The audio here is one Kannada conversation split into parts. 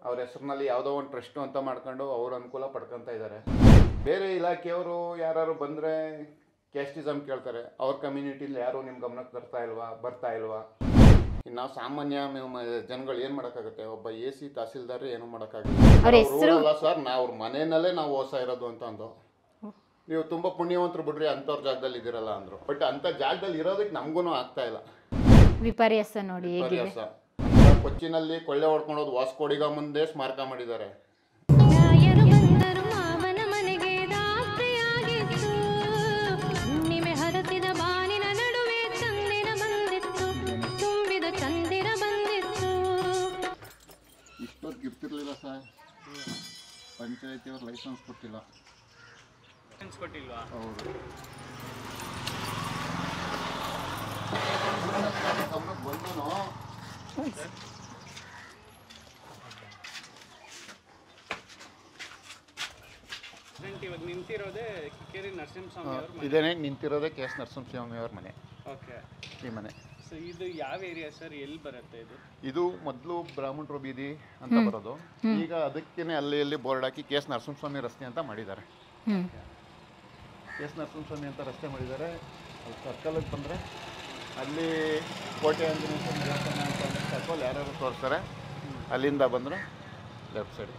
ಅವ್ರ ಹೆಸರಿನಲ್ಲಿ ಯಾವುದೋ ಒಂದು ಟ್ರಸ್ಟು ಅಂತ ಮಾಡ್ಕೊಂಡು ಅವ್ರ ಅನುಕೂಲ ಪಡ್ಕೊತ ಇದ್ದಾರೆ ಬೇರೆ ಇಲಾಖೆಯವರು ಯಾರು ಬಂದರೆ ಕ್ಯಾಸ್ಟಿಸಮ್ ಕೇಳ್ತಾರೆ ಅವ್ರ ಕಮ್ಯುನಿಟಿಲಿ ಯಾರು ನಿಮ್ಮ ಗಮನಕ್ಕೆ ಬರ್ತಾ ಇಲ್ವಾ ಬರ್ತಾ ಇಲ್ವಾ ಇನ್ನು ನಾವು ಸಾಮಾನ್ಯ ಮ- ಜನಗಳು ಏನು ಮಾಡೋಕ್ಕಾಗುತ್ತೆ ಒಬ್ಬ ಎ ಸಿ ತಹಸೀಲ್ದಾರ್ ಏನು ಮಾಡೋಕ್ಕಾಗಲ್ಲ ಅವ್ರ ಹೆಸ್ರು? ಅಲ್ಲ ಸರ್ ನಾವು ಅವ್ರ ಮನೆಯಲ್ಲೇ ನಾವು ಓಸ ಇರೋದು ಅಂತ ಅಂದು ನೀವು ತುಂಬ ಪುಣ್ಯವಂತರು ಬಿಡ್ರಿ ಅಂಥವ್ರ ಜಾಗದಲ್ಲಿ ಇದ್ದೀರಲ್ಲ ಅಂದರು ಬಟ್ ಅಂಥ ಜಾಗದಲ್ಲಿ ಇರೋದಕ್ಕೆ ನಮಗೂ ಆಗ್ತಾ ಇಲ್ಲ ವಿಪರ್ಯಾಸ ನೋಡಿ ಹೇಗಿದೆ ವಿಪರ್ಯಾಸ ಅಂತ ಕೊಚ್ಚಿನಲ್ಲಿ ಕೊಳ್ಳೆ ಹೊಡ್ಕೊಂಡೋದು ವಾಸ್ಕೋಡಿಗ ಮುಂದೆ ಸ್ಮಾರಕ ಮಾಡಿದ್ದಾರೆ ರಾಯರು ಬಂದರು ಮಾವನ ಮನೆಗೆ ರಾತ್ರಿಯಾಗಿತ್ತು ಹುಣ್ಣಿಮೆ ಹರಸಿದ ಬಾನಿನ ನಡುವೆ ಚಂದಿರ ಬಂದಿತ್ತು ತುಂಬಿದ ಚಂದಿರ ಬಂದಿತ್ತು ಇಷ್ಟೊತ್ತು ಗಿಫ್ಟಿರ್ಲಿಲ್ಲ ಸರ್ ಪಂಚಾಯತಿಯವ್ರು ಲೈಸೆನ್ಸ್ ಕೊಟ್ಟಿಲ್ಲ ಕೊಟ್ಟಿಲ್ವಾ ಹೌದು ಬಂದನು ಪ್ರೆಸೆಂಟ್ ಇವಾಗ ನಿಂತಿರೋದೇ ಕಿಕ್ಕೇರಿ ನರಸಿಂಹಸ್ವಾಮಿ ಅವ್ರ ಮನೆ ಇದೇನೆ ನಿಂತಿರೋದೇ ಕೆ ಎಸ್ ನರಸಿಂಹಸ್ವಾಮಿ ಅವ್ರ ಮನೆ ಓಕೆ ಈ ಮನೆ ಸೊ ಇದು ಯಾವ ಏರಿಯಾ ಸರ್ ಎಲ್ಲಿ ಬರುತ್ತೆ ಇದು ಇದು ಮೊದಲು ಬ್ರಾಹ್ಮಣರು ಬೀದಿ ಅಂತ ಬರೋದು ಈಗ ಅದಕ್ಕೇನೆ ಅಲ್ಲಿ ಇಲ್ಲಿ ಬೋರ್ಡ್ ಹಾಕಿ ಕೆ ಎಸ್ ನರಸಿಂಹಸ್ವಾಮಿ ರಸ್ತೆ ಅಂತ ಮಾಡಿದ್ದಾರೆ ಹ್ಮ್ ಕೆ ಎಸ್ ನರಸಿಂಹಸ್ವಾಮಿ ಅಂತ ರಸ್ತೆ ಮಾಡಿದ್ದಾರೆ ಅಲ್ಲಿ ಸರ್ಕಲ್ಗೆ ಬಂದರೆ ಅಲ್ಲಿ ಕೋಟೆ ಆಂಜನೇಯ ಸ್ವಾಮಿ ದೇವಸ್ಥಾನ ಅಂತ ಸರ್ಕಲ್ ಯಾರ್ಯಾರು ತೋರಿಸ್ತಾರೆ ಅಲ್ಲಿಂದ ಬಂದರೆ ಲೆಫ್ಟ್ ಸೈಡ್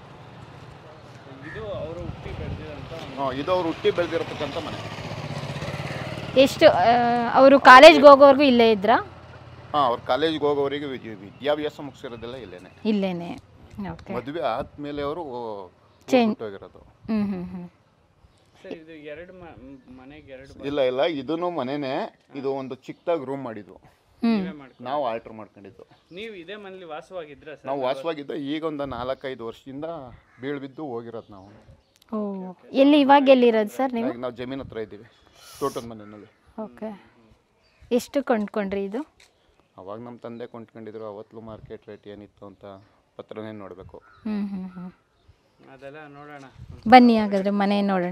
ಇದು ಅವರು ಹುಟ್ಟಿ ಬೆಳೆದಿರೋಂಥ ಒಂದು ಹಾಂ ಇದು ಅವ್ರು ಹುಟ್ಟಿ ಬೆಳೆದಿರತಕ್ಕಂಥ ಮನೆ ಎಷ್ಟು ಅವರು ಕಾಲೇಜ್ಗೆ ಹೋಗೋವರೆಗೂ ಇಲ್ಲೇ ಇದ್ರಾ ಹಾಂ ಅವ್ರು ಕಾಲೇಜ್ಗೆ ಹೋಗೋವರಿಗೆ ವಿದ್ಯ- ವಿದ್ಯಾಭ್ಯಾಸ ಮುಗಿಸಿರೋದೆಲ್ಲ ಇಲ್ಲೇನೆ ಇಲ್ಲೇನೆ ಓಕೆ ಮದುವೆ ಆದಮೇಲೆ ಅವರು Change. ಹೋಗಿರೋದು ಹ್ಮ್ ಹ್ಮ್ ಹ್ಮ್ ಸರ್ ಇದು ಎರಡು ಮನೆಗೆ ಎರಡು ಇಲ್ಲ ಇಲ್ಲ ಇದನ್ನು ಮನೆನೇ ಇದು ಒಂದು ಚಿಕ್ಕದಾಗಿ ರೂಮ್ ಮಾಡಿದ್ದು ಹ್ಮ್ ನೀವೇ ಮಾಡ್ಕೊ ನಾವು ಆಲ್ಟ್ರ್ ಮಾಡ್ಕೊಂಡಿದ್ದು ನೀವು ಇದೇ ಮನೇಲಿ ವಾಸವಾಗಿದ್ರ ಸರ್ ನಾವು ವಾಸವಾಗಿದ್ದು ಈಗ ಒಂದು ನಾಲ್ಕೈದು ವರ್ಷದಿಂದ ಬೀಳು ಬಿದ್ದು ಹೋಗಿರೋದು ನಾವು ಓ ಎಲ್ಲಿ ಇವಾಗ ಎಲ್ಲಿರೋದು ಸರ್ ನೀವು ಈಗ ನಾವು ಜಮೀನ್ ಹತ್ರ ಇದ್ದೀವಿ ತೋಟದ ಮನೆಯಲ್ಲಿ ಓಕೆ ಎಷ್ಟು ಕೊಂಡ್ಕೊಂಡ್ರಿ ಇದು ಅವಾಗ ನಮ್ಮ ತಂದೆ ಕೊಂಡ್ಕೊಂಡಿದ್ರು ಅವತ್ತು ಮಾರ್ಕೆಟ್ ರೇಟ್ ಏನಿತ್ತು ಅಂತ ಪತ್ರನೇ ನೋಡಬೇಕು ಹ್ಮ್ ಹ್ಮ್ ಹ್ಮ್ ಅದೆಲ್ಲ ನೋಡೋಣ ಬನ್ನಿ ಹಾಗಾದ್ರೆ ಮನೆ ನೋಡೋಣ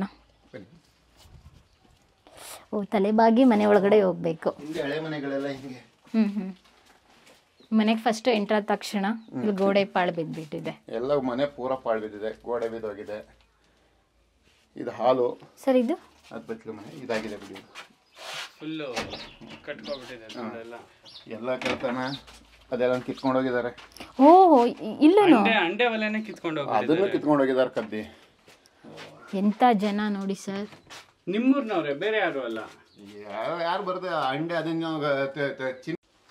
ಓ ತಲೆಬಾಗಿ ಮನೆ ಒಳಗಡೆ ಹೋಗ್ಬೇಕು ಹಿಂಗೆ ಹಳೆ ಮನೆಗಳೆಲ್ಲ ಹಿಂಗೆ ಹ್ಮ್ ಹ್ಮ್ ಮನೆಗೆ ಫಸ್ಟ್ ಎಂಟ್ರಾದ ತಕ್ಷಣ ಇಲ್ಲಿ ಗೋಡೆ ಪಾಳು ಬಿದ್ದುಬಿಟ್ಟಿದೆ ಎಲ್ಲ ಮನೆ ಪೂರ ಪಾಳು ಬಿದ್ದಿದೆ ಗೋಡೆ ಬಿದ್ದೋಗಿದೆ ಇದು ಹಾಲು ಸರ್ ಇದು ಅದು ಬಚ್ಚಲು ಮನೆ ಇದಾಗಿದೆ ಬಿಡಿ ಫುಲ್ಲು ಕಟ್ಕೊಬಿಟ್ಟಿದೆ ಅದೆಲ್ಲ ಎಲ್ಲ ಕೆಲ್ಸನ ಅದೆಲ್ಲ ಕಿತ್ಕೊಂಡು ಹೋಗಿದ್ದಾರೆ ಓ ಇಲ್ಲೂ ಅಂಡೆ ಅಂಡೆ ಒಲೆನೇ ಕಿತ್ಕೊಂಡು ಹೋಗಿ ಅದನ್ನು ಕಿತ್ಕೊಂಡು ಹೋಗಿದ್ದಾರೆ ಕದ್ದಿ ಎಂಥ ಜನ ನೋಡಿ ಸರ್ ನಿಮ್ಮೂರ್ನವ್ರೆ ಬೇರೆ ಯಾರು ಅಲ್ಲ ಯಾರು ಯಾರು ಬರುತ್ತೆ ಅಂಡೆ ಅದನ್ನ ತ- ತ- ಚಿನ್ನ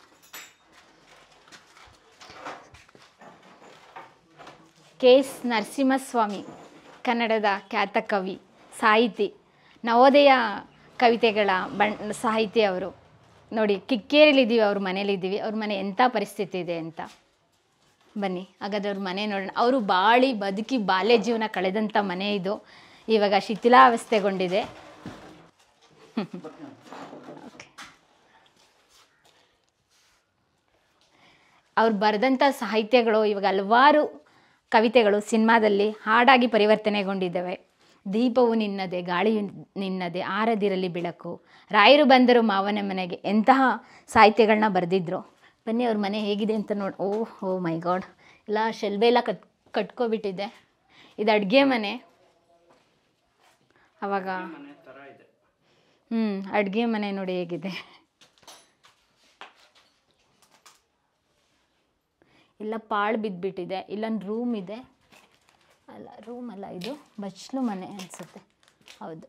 ಕೆ ಎಸ್ ನರಸಿಂಹಸ್ವಾಮಿ ಕನ್ನಡದ ಖ್ಯಾತ ಕವಿ ಸಾಹಿತಿ ನವೋದಯ ಕವಿತೆಗಳ ಬಣ್ಣ ಸಾಹಿತಿ ಅವರು ನೋಡಿ ಕಿಕ್ಕೇರಿಲಿದ್ದೀವಿ ಅವ್ರ ಮನೇಲಿದ್ದೀವಿ ಅವ್ರ ಮನೆ ಎಂಥ ಪರಿಸ್ಥಿತಿ ಇದೆ ಅಂತ ಬನ್ನಿ ಹಾಗಾದ್ರೆ ಅವ್ರ ಮನೆ ನೋಡೋಣ ಅವರು ಬಾಳಿ ಬದುಕಿ ಬಾಲ್ಯ ಜೀವನ ಕಳೆದಂಥ ಮನೆ ಇದು ಇವಾಗ ಶಿಥಿಲಾವಸ್ಥೆಗೊಂಡಿದೆ Okay. ಅವ್ರು ಬರೆದಂಥ ಸಾಹಿತ್ಯಗಳು ಇವಾಗ ಹಲವಾರು ಕವಿತೆಗಳು ಸಿನಿಮಾದಲ್ಲಿ ಹಾಡಾಗಿ ಪರಿವರ್ತನೆಗೊಂಡಿದ್ದಾವೆ ದೀಪವು ನಿನ್ನದೆ ಗಾಳಿಯು ನಿನ್ನದೆ ಆರದಿರಲಿ ಬೆಳಕು ರಾಯರು ಬಂದರು ಮಾವನ ಮನೆಗೆ ಎಂತಹ ಸಾಹಿತ್ಯಗಳನ್ನ ಬರೆದಿದ್ರು ಬನ್ನಿ ಅವ್ರ ಮನೆ ಹೇಗಿದೆ ಅಂತ ನೋಡಿ ಓ ಓ ಮೈ ಗಾಡ್ ಎಲ್ಲ ಶೆಲ್ಬೆ ಎಲ್ಲ ಕಟ್ ಕಟ್ಕೊಬಿಟ್ಟಿದೆ ಇದು ಅಡುಗೆ ಮನೆ ಅವಾಗ ಮನೆ ಥರ ಇದೆ ಹ್ಞೂ ಅಡುಗೆ ಮನೆ ನೋಡಿ ಹೇಗಿದೆ ಎಲ್ಲ ಪಾಳು ಬಿದ್ದುಬಿಟ್ಟಿದೆ ಇಲ್ಲೊಂದು ರೂಮ್ ಇದೆ ಅಲ್ಲ ರೂಮ್ ಅಲ್ಲ ಇದು ಬಚ್ಲು ಮನೆ ಅನಿಸುತ್ತೆ ಹೌದು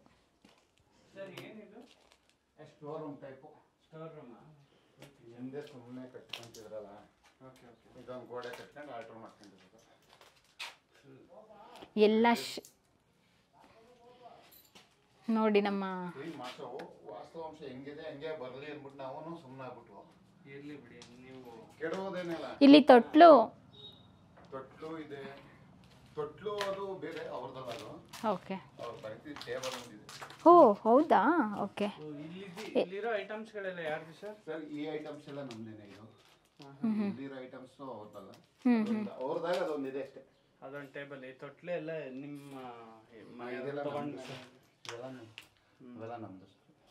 store room type store room ಹಿಂದೆ ಸುಮ್ಮನೆ ಕಟ್ಕೊಂತಿದ್ರಲ್ಲ ಓಕೆ ಓಕೆ ಇದೊಂದು ಗೋಡೆ ಕಟ್ಕೊಂಡು ಆಲ್ಟ್ರ್ ಮಾಡ್ಕೊಂಡಿದ್ರು ಎಲ್ಲ ಶ್ ನೋಡಿ ನಮ್ಮ ಕ್ಲೀನ್ ಮಾಡ್ಸವು ವಾಸ್ತವಾಂಶ ಹೆಂಗಿದೆ ಹಂಗೆ ಬರಲಿ ಅಂದ್ಬಿಟ್ಟು ನಾವು ಸುಮ್ಮನೆ ಆಗ್ಬಿಟ್ವು ಇರ್ಲಿ ಬಿಡಿ ನೀವು ಕೆಡೋದೇನಿಲ್ಲ ಇಲ್ಲಿ ತೊಟ್ಲು ತೊಟ್ಲು ಇದೆ ತೊಟ್ಲು ಅದು ಬೇರೆ ಅವ್ರದ್ದಲ್ಲ ಅದು ಓಕೆ ಅವ್ರ ಪರಿಸ್ಥಿತಿ ಟೇಬಲ್ ಒಂದಿದೆ ಓ ಹೌದಾ ಓಕೆ ಇಲ್ಲಿದ್ದು ಇಲ್ಲಿರೋ ಐಟಮ್ಸ್ಗಳೆಲ್ಲ ಯಾರ್ದು ಸರ್ ಸರ್ ಈ ಐಟಮ್ಸ್ ಎಲ್ಲ ನಮ್ದೇನೆ ಇದು ಇಲ್ಲಿರೋ ಐಟಮ್ಸ್ ಅವ್ರದ್ದಲ್ಲ ಹ್ಞೂ ಅದೊಂದು- ಅವ್ರದಾಗ ಅದೊಂದಿದೆ ಅಷ್ಟೇ ಅದೊಂದು ಟೇಬಲ್ ಈ ತೊಟ್ಲೆ ಎಲ್ಲ ನಿಮ್ಮ ಮನೆ ಇದೆಲ್ಲ ತಗೊಂಡು ನಮ್ದು. ಇವೆಲ್ಲ ನಮ್ದು. ಇವೆಲ್ಲ ನಮ್ದು